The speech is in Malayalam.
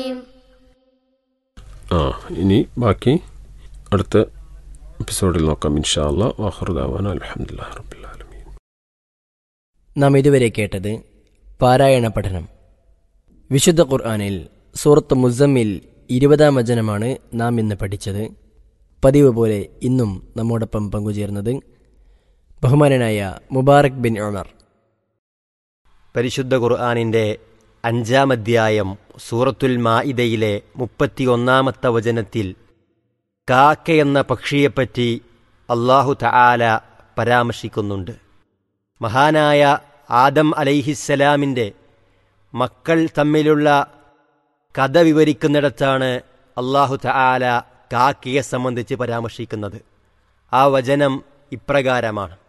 ആ ഇനി ബാക്കി അടുത്ത എപ്പിസോഡിൽ നോക്കാം ഇൻഷാ അല്ലാ വാഹറുദാവാൻ അലഹമുല്ലാ റബുല്ലാലമീൻ നാം ഇതുവരെ കേട്ടത് പാരായണ പഠനം വിശുദ്ധ ഖുർആാനിൽ സൂറത്ത് മുസമ്മിൽ ഇരുപതാം വചനമാണ് നാം ഇന്ന് പഠിച്ചത് പതിവ് പോലെ ഇന്നും നമ്മോടൊപ്പം പങ്കുചേർന്നത് ബഹുമാനനായ മുബാറക് ബിൻ ഉമർ പരിശുദ്ധ ഖുർആാനിൻ്റെ അഞ്ചാം അധ്യായം സൂറത്തുൽ മാഇദയിലെ മുപ്പത്തിയൊന്നാമത്തെ വചനത്തിൽ കാക്കയെന്ന പക്ഷിയെപ്പറ്റി അള്ളാഹു തആല പരാമർശിക്കുന്നുണ്ട് മഹാനായ ആദം അലൈഹിസ്സലാമിൻ്റെ മക്കൾ തമ്മിലുള്ള കഥ വിവരിക്കുന്നിടത്താണ് അള്ളാഹു തആല കാക്കയെ സംബന്ധിച്ച് പരാമർശിക്കുന്നത് ആ വചനം ഇപ്രകാരമാണ്